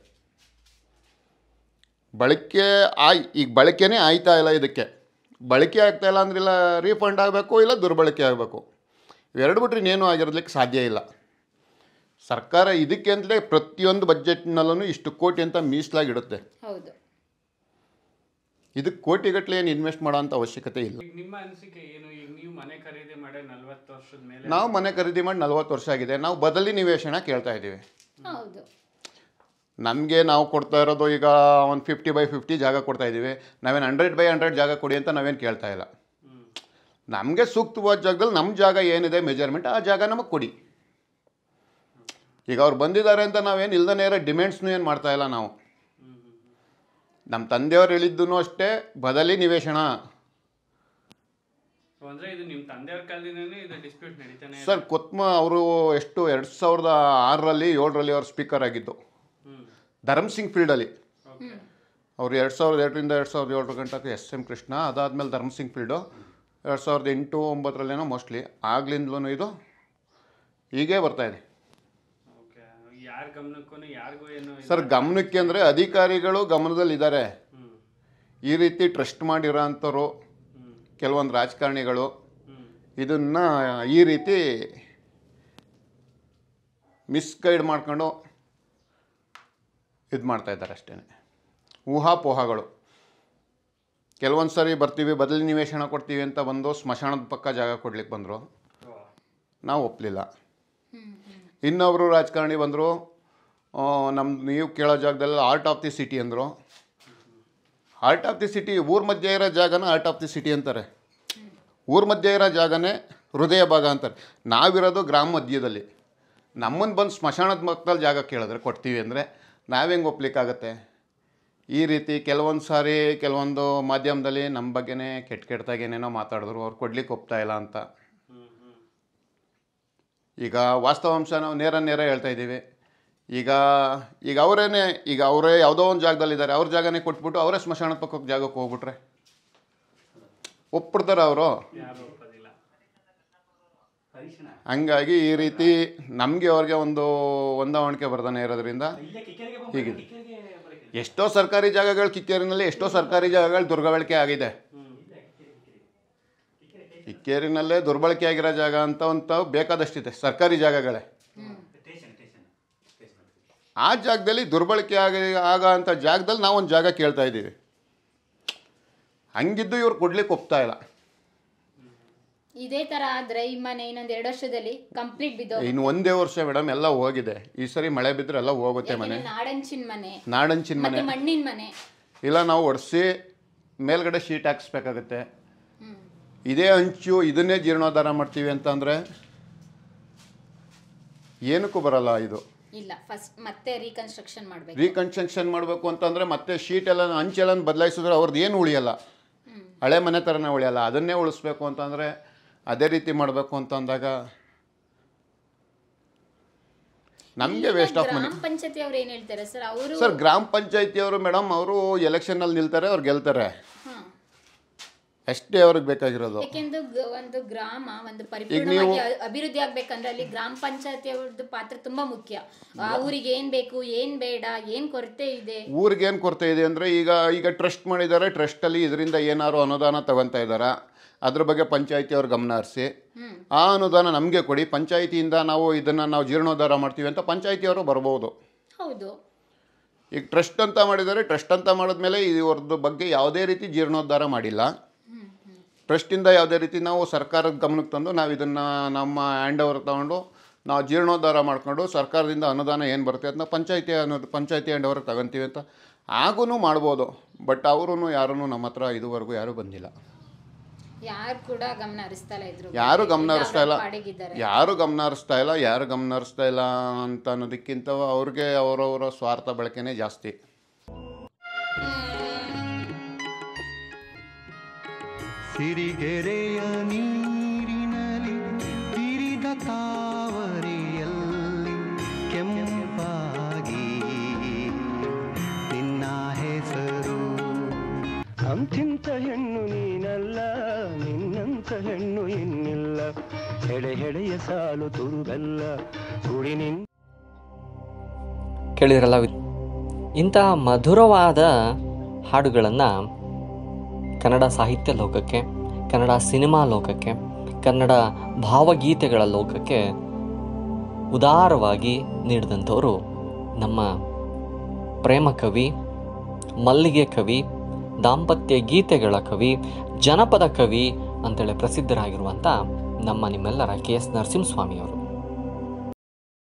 ಬಳಕೆ ಆಯ್ ಈಗ ಬಳಕೆನೇ ಆಯ್ತಾ ಇಲ್ಲ ಇದಕ್ಕೆ ಬಳಕೆ ಆಗ್ತಾ ಇಲ್ಲ ಅಂದ್ರೆ ಇಲ್ಲ ರೀಫಂಡ್ ಆಗಬೇಕು ಇಲ್ಲ ದುರ್ಬಳಕೆ ಆಗಬೇಕು ಇವೆರಡು ಬಿಟ್ಟರೆ ಇನ್ನೇನು ಆಗಿರೋದಕ್ಕೆ ಸಾಧ್ಯ ಇಲ್ಲ ಸರ್ಕಾರ ಇದಕ್ಕೆ ಅಂತಲೇ ಪ್ರತಿಯೊಂದು ಬಜೆಟ್ನಲ್ಲೂ ಇಷ್ಟು ಕೋಟಿ ಅಂತ ಮೀಸಲಾಗಿಡುತ್ತೆ ಹೌದು ಇದಕ್ಕೆ ಕೋಟಿಗಟ್ಟಲೆ ಏನು ಇನ್ವೆಸ್ಟ್ ಮಾಡೋ ಅಂಥ ಅವಶ್ಯಕತೆ ಇಲ್ಲ ಈಗ ನಿಮ್ಮ ಅನಿಸಿಕೆ ಏನು ಈಗ ನೀವು ಮನೆ ಖರೀದಿ ಮಾಡಿ ನಲ್ವತ್ತು ವರ್ಷದ ಮೇಲೆ ನಾವು ಮನೆ ಖರೀದಿ ಮಾಡಿ ನಲ್ವತ್ತು ವರ್ಷ ಆಗಿದೆ ನಾವು ಬದಲಿ ನಿವೇಶನ ಕೇಳ್ತಾ ಇದ್ದೀವಿ ಹೌದು ನಮಗೆ ನಾವು ಕೊಡ್ತಾ ಇರೋದು ಈಗ ಒಂದು ಫಿಫ್ಟಿ ಬೈ ಫಿಫ್ಟಿ ಜಾಗ ಕೊಡ್ತಾ ಇದ್ದೀವಿ ನಾವೇನು ಹಂಡ್ರೆಡ್ ಬೈ ಹಂಡ್ರೆಡ್ ಜಾಗ ಕೊಡಿ ಅಂತ ನಾವೇನು ಕೇಳ್ತಾ ಇಲ್ಲ ಹ್ಮ್ ನಮಗೆ ಸೂಕ್ತವಾದ ಜಾಗದಲ್ಲಿ ನಮ್ಮ ಜಾಗ ಏನಿದೆ ಮೆಜರ್ಮೆಂಟ್ ಆ ಜಾಗ ನಮಗೆ ಕೊಡಿ ಈಗ ಅವ್ರು ಬಂದಿದ್ದಾರೆ ಅಂತ ನಾವೇನು ಇಲ್ದನೇ ಇರೋ ಡಿಮ್ಯಾಂಡ್ಸ್ನು ಏನು ಮಾಡ್ತಾ ಇಲ್ಲ ನಾವು ಹ್ಮ್ ಹ್ಮ್ ಹ್ಮ್ ನಮ್ಮ ತಂದೆಯವ್ರು ಹೇಳಿದ್ದೂ ಅಷ್ಟೇ ಬದಲಿ ನಿವೇಶನ ಸೊ ಅಂದ್ರೆ ಇದು ನಿಮ್ಮ ತಂದೆಯವ್ರ ಕಾಲದಿಂದನೇ ಇದು ಡಿಸ್ಪ್ಯೂಟ್ ನಡೀತಾನೆ ಇದೆ. ಸರ್ ಕೊತ್ಮ ಅವರು ಎಷ್ಟು ಎರಡು ಸಾವಿರದ ಆರರಲ್ಲಿ ಏಳರಲ್ಲಿ ಅವ್ರು ಸ್ಪೀಕರ್ ಆಗಿದ್ದು ಹ್ಮ್ ಧರ್ಮ್ ಸಿಂಗ್ ಫೀಲ್ಡಲ್ಲಿ ಓಕೆ ಅವ್ರು ಎರಡು ಸಾವಿರದ ಎರಡರಿಂದ ಎರಡು ಸಾವಿರದ ಏಳರ ಗಂಟಕ್ಕೆ ಎಸ್ ಎಮ್ ಕೃಷ್ಣ ಅದಾದಮೇಲೆ ಧರ್ಮ್ ಸಿಂಗ್ ಫೀಲ್ಡು ಎರಡು ಸಾವಿರದ ಎಂಟು ಒಂಬತ್ತರಲ್ಲೇನೋ ಮೋಸ್ಟ್ಲಿ ಆಗ್ಲಿಂದಲೂ ಇದು ಹೀಗೇ ಬರ್ತಾಯಿದೆ ಓಕೆ ಯಾರ ಗಮನಕ್ಕೂ ಯಾರಿಗೂ ಏನು ಇದು- ಸರ್ ಗಮನಕ್ಕೆ ಅಂದರೆ ಅಧಿಕಾರಿಗಳು ಗಮನದಲ್ಲಿದ್ದಾರೆ ಹ್ಮ್ ಈ ರೀತಿ ಟ್ರಸ್ಟ್ ಮಾಡಿರೋ ಅಂಥವ್ರು ಹ್ಮ್ ಕೆಲವೊಂದು ರಾಜಕಾರಣಿಗಳು ಹ್ಮ್ ಇದನ್ನು ಈ ರೀತಿ ಮಿಸ್ಗೈಡ್ ಮಾಡ್ಕೊಂಡು ಇದು ಮಾಡ್ತಾ ಇದ್ದಾರೆ ಅಷ್ಟೇ ಊಹಾಪೋಹಗಳು ಕೆಲವೊಂದು ಸರಿ ಬರ್ತೀವಿ ಬದಲಿ ನಿವೇಶನ ಕೊಡ್ತೀವಿ ಅಂತ ಬಂದು ಸ್ಮಶಾನದ ಪಕ್ಕ ಜಾಗ ಕೊಡ್ಲಿಕ್ಕೆ ಬಂದರು ಓ ನಾವು ಒಪ್ಪಲಿಲ್ಲ ಇನ್ನೊಬ್ಬರು ರಾಜಕಾರಣಿ ಬಂದರು ನಮ್ಮ ನೀವು ಕೇಳೋ ಜಾಗದಲ್ಲಿ ಆರ್ಟ್ ಆಫ್ ದಿ ಸಿಟಿ ಅಂದರು ಆರ್ಟ್ ಆಫ್ ದಿ ಸಿಟಿ ಊರ ಮಧ್ಯೆ ಇರೋ ಜಾಗನ ಆರ್ಟ್ ಆಫ್ ದಿ ಸಿಟಿ ಅಂತಾರೆ ಊರ ಮಧ್ಯೆ ಇರೋ ಜಾಗನೇ ಹೃದಯ ಭಾಗ ಅಂತಾರೆ ನಾವಿರೋದು ಗ್ರಾಮ ಮಧ್ಯದಲ್ಲಿ ನಮ್ಮನ್ನು ಬಂದು ಸ್ಮಶಾನದ ಮಕ್ಕದಲ್ಲಿ ಜಾಗ ಕೇಳಿದ್ರೆ ಕೊಡ್ತೀವಿ ಅಂದರೆ ನಾವೆಂಗೆ ಒಪ್ಲಿಕ್ಕಾಗತ್ತೆ ಈ ರೀತಿ ಕೆಲವೊಂದು ಸಾರಿ ಕೆಲವೊಂದು ಮಾಧ್ಯಮದಲ್ಲಿ ನಮ್ಮ ಬಗ್ಗೆನೇ ಕೆಟ್ಟ ಕೆಟ್ಟದಾಗಿ ಏನೇನೋ ಮಾತಾಡಿದ್ರು ಅವ್ರು ಕೊಡ್ಲಿಕ್ಕೆ ಒಪ್ತಾ ಇಲ್ಲ ಅಂತ ಹ್ಮ್ ಹ್ಮ್ ಈಗ ವಾಸ್ತವಾಂಶ ನಾವು ನೇರ ನೇರ ಹೇಳ್ತಾ ಇದ್ದೀವಿ ಈಗ ಈಗ ಅವರೇನೆ ಈಗ ಅವರೇ ಯಾವುದೋ ಒಂದು ಜಾಗದಲ್ಲಿದ್ದಾರೆ ಅವ್ರ ಜಾಗನೇ ಕೊಟ್ಬಿಟ್ಟು ಅವರೇ ಸ್ಮಶಾನದ ಪಕ್ಕಕ್ಕೆ ಜಾಗಕ್ಕೆ ಹೋಗ್ಬಿಟ್ರೆ ಒಪ್ಪಿಡ್ತಾರೆ ಅವರು ಯಾರು ಒಪ್ಪೋದಿಲ್ಲ ಹಂಗಾಗಿ ಈ ರೀತಿ ನಮಗೆ ಅವ್ರಿಗೆ ಒಂದು ಹೊಂದಾವಣಿಕೆ ಬರ್ದಾನೆ ಇರೋದ್ರಿಂದ ಹೀಗಿದೆ ಎಷ್ಟೋ ಸರ್ಕಾರಿ ಜಾಗಗಳು ಕಿಕ್ಕೇರಿನಲ್ಲಿ ಎಷ್ಟೋ ಸರ್ಕಾರಿ ಜಾಗಗಳು ದುರ್ಬಳಕೆ ಆಗಿದೆ ಕಿಕ್ಕೇರಿನಲ್ಲೇ ದುರ್ಬಳಕೆ ಆಗಿರೋ ಜಾಗ ಅಂತ ಅಂತ ಬೇಕಾದಷ್ಟಿದೆ ಸರ್ಕಾರಿ ಜಾಗಗಳೇ ಆ ಜಾಗದಲ್ಲಿ ದುರ್ಬಳಕೆ ಆಗಿ ಆಗ ಅಂತ ಜಾಗದಲ್ಲಿ ನಾವು ಒಂದು ಜಾಗ ಕೇಳ್ತಾ ಇದ್ದೀವಿ ಹಂಗಿದ್ದು ಇವ್ರು ಕೊಡ್ಲಿಕ್ಕೆ ಒಪ್ತಾ ಇಲ್ಲ ಇದೇ ತರ ಆದ್ರೆ ಈ ಮನೆ ಇನ್ನೊಂದ್ ಎರಡು ವರ್ಷದಲ್ಲಿ ಕಂಪ್ಲೀಟ್ ಬಿದ್ದೋ ಇನ್ನು ಒಂದೇ ವರ್ಷ ಮೇಡಮ್ ಎಲ್ಲ ಹೋಗಿದೆ ಈ ಸರಿ ಮಳೆ ಬಿದ್ದರೆ ಎಲ್ಲ ಹೋಗುತ್ತೆ ಮನೆ ನಾಡಂಚಿನ ಮನೆ ನಾಡಂಚಿನ ಮನೆ ಮತ್ತೆ ಮಣ್ಣಿನ ಮನೆ ಇಲ್ಲ ನಾವು ಒಡಿಸಿ ಮೇಲ್ಗಡೆ ಶೀಟ್ ಹಾಕ್ಸ್ಬೇಕಾಗತ್ತೆ ಹ್ಮ್ ಇದೇ ಹಂಚು ಇದನ್ನೇ ಜೀರ್ಣೋದ್ಧಾರ ಮಾಡ್ತೀವಿ ಅಂತಂದರೆ ಏನಕ್ಕೂ ಬರಲ್ಲ ಇದು ಇಲ್ಲ ಫಸ್ಟ್ ಮತ್ತೆ ರೀಕನ್ಸ್ಟ್ರಕ್ಷನ್ ಮಾಡ್ಬೇಕು ರೀಕನ್ಸ್ಟ್ರಕ್ಷನ್ ಮಾಡಬೇಕು ಅಂತಂದರೆ ಮತ್ತೆ ಶೀಟ್ ಎಲ್ಲ ಹಂಚೆಲ್ಲ ಬದಲಾಯಿಸಿದ್ರೆ ಅವ್ರದ್ದು ಏನು ಉಳಿಯಲ್ಲ ಹಳೆ ಮನೆ ಥರನೇ ಉಳಿಯಲ್ಲ ಅದನ್ನೇ ಉಳಿಸ್ಬೇಕು ಅಂತಂದರೆ ಅದೇ ರೀತಿ ಮಾಡಬೇಕು ಅಂತ ಅಂದಾಗ ನಮಗೆ ವೇಸ್ಟ್ ಆಫ್ ಮನಿ ಗ್ರಾಮ ಪಂಚಾಯತಿ ಅವ್ರು ಏನ್ ಹೇಳ್ತಾರೆ ಸರ್ ಅವರು ಸರ್ ಗ್ರಾಮ ಪಂಚಾಯತಿಯವರು ಮೇಡಮ್ ಅವರು ಎಲೆಕ್ಷನಲ್ಲಿ ನಿಲ್ತಾರೆ ಅವ್ರು ಗೆಲ್ತಾರೆ ಅಷ್ಟೇ ಅವ್ರಿಗೆ ಬೇಕಾಗಿರೋದು ಯಾಕೆಂದ್ರೆ ಗ- ಒಂದು ಗ್ರಾಮ ಒಂದು ಪರಿಪೂರ್ಣವಾಗಿ ಅ- ಅಭಿವೃದ್ಧಿ ಆಗ್ಬೇಕಂದ್ರೆ ಅಲ್ಲಿ ಗ್ರಾಮ ಪಂಚಾಯತಿ ಅವ್ರದ್ದು ಪಾತ್ರ ತುಂಬಾ ಮುಖ್ಯ ಆ ಊರಿಗೆ ಏನ್ ಬೇಕು ಏನ್ ಬೇಡ ಏನ್ ಕೊರತೆ ಇದೆ ಊರಿಗೆ ಏನು ಕೊರತೆ ಇದೆ ಅಂದರೆ ಈಗ ಈಗ ಟ್ರಸ್ಟ್ ಮಾಡಿದ್ದಾರೆ ಟ್ರಸ್ಟಲ್ಲಿ ಇದರಿಂದ ಏನಾದ್ರು ಅನುದಾನ ತಗೊತಾ ಇದ್ದಾರಾ ಅದ್ರ ಬಗ್ಗೆ ಪಂಚಾಯತಿ ಅವ್ರ ಗಮನ ಹರಿಸಿ ಆ ಅನುದಾನ ನಮಗೆ ಕೊಡಿ ಪಂಚಾಯತಿಯಿಂದ ನಾವು ಇದನ್ನು ನಾವು ಜೀರ್ಣೋದ್ಧಾರ ಮಾಡ್ತೀವಿ ಅಂತ ಪಂಚಾಯತಿಯವರು ಬರ್ಬೋದು ಹೌದು ಈಗ ಟ್ರಸ್ಟ್ ಅಂತ ಮಾಡಿದ್ದಾರೆ ಟ್ರಸ್ಟ್ ಅಂತ ಮಾಡಿದ್ಮೇಲೆ ಇವ್ರದ್ದು ಬಗ್ಗೆ ಯಾವುದೇ ರೀತಿ ಜೀರ್ಣೋದ್ಧಾರ ಮಾಡಿಲ್ಲ ಟ್ರಸ್ಟಿಂದ ಯಾವುದೇ ರೀತಿ ನಾವು ಸರ್ಕಾರದ ಗಮನಕ್ಕೆ ತಂದು ನಾವು ಇದನ್ನು ನಮ್ಮ ಹ್ಯಾಂಡ್ ಓವರ್ ತೊಗೊಂಡು ನಾವು ಜೀರ್ಣೋದ್ಧಾರ ಮಾಡ್ಕೊಂಡು ಸರ್ಕಾರದಿಂದ ಅನುದಾನ ಏನು ಬರುತ್ತೆ ಅದನ್ನ ಪಂಚಾಯತಿ ಅನ್ನೋದು ಪಂಚಾಯತಿ ಹ್ಯಾಂಡ್ ಓವರ್ ತಗೊಂತೀವಿ ಅಂತ ಆಗೂ ಮಾಡ್ಬೋದು ಬಟ್ ಅವರು ಯಾರೂ ನಮ್ಮ ಹತ್ರ ಇದುವರೆಗೂ ಯಾರೂ ಬಂದಿಲ್ಲ ಯಾರು ಕೂಡ ಗಮನ ಹರಿಸ್ತಾ ಇಲ್ಲ ಇದ್ರು ಯಾರು ಗಮನ ಹರಿಸ್ತಾ ಇಲ್ಲ ಪಾಡಿಗಿದ್ದಾರೆ ಯಾರು ಗಮನ ಹರಿಸ್ತಾ ಇಲ್ಲ ಯಾರು ಗಮನ ಹರಿಸ್ತಾ ಇಲ್ಲ ಅಂತ ಅನ್ನೋದಕ್ಕಿಂತ ಅವ್ರಿಗೆ ಅವರವರ ಸ್ವಾರ್ಥ ಬಳಕೆನೇ ಜಾಸ್ತಿ ಸಿರಿಗೆರೆಯ ನೀರಿನಲ್ಲಿ ತಿರಿದ ತಾವರಿಯಲ್ಲಿ ಕೆಂಪಾಗಿ ನಿನ್ನ ಹೆಸರು ಅಂತಿಂತ ಹೆಣ್ಣು ನೀನಲ್ಲ ನಿನ್ನಂತ ಹೆಣ್ಣು ಇನ್ನಿಲ್ಲ ಹೆಡೆ ಹೆಡೆಯ ಸಾಲು ತುರುಬೆಲ್ಲ ಕುಡಿ ನಿನ್ನ ಕೇಳಿದ್ರಲ್ಲ ವಿ- ಇಂತಹ ಮಧುರವಾದ ಹಾಡುಗಳನ್ನು ಕನ್ನಡ ಸಾಹಿತ್ಯ ಲೋಕಕ್ಕೆ ಕನ್ನಡ ಸಿನಿಮಾ ಲೋಕಕ್ಕೆ ಕನ್ನಡ ಭಾವಗೀತೆಗಳ ಲೋಕಕ್ಕೆ ಉದಾರವಾಗಿ ನೀಡಿದಂಥವರು ನಮ್ಮ ಪ್ರೇಮ ಕವಿ ಮಲ್ಲಿಗೆ ಕವಿ ದಾಂಪತ್ಯ ಗೀತೆಗಳ ಕವಿ ಜನಪದ ಕವಿ ಅಂತೇಳಿ ಪ್ರಸಿದ್ಧರಾಗಿರುವಂಥ ನಮ್ಮ ನಿಮ್ಮೆಲ್ಲರ ಕೆ ಎಸ್ ನರಸಿಂಹಸ್ವಾಮಿಯವರು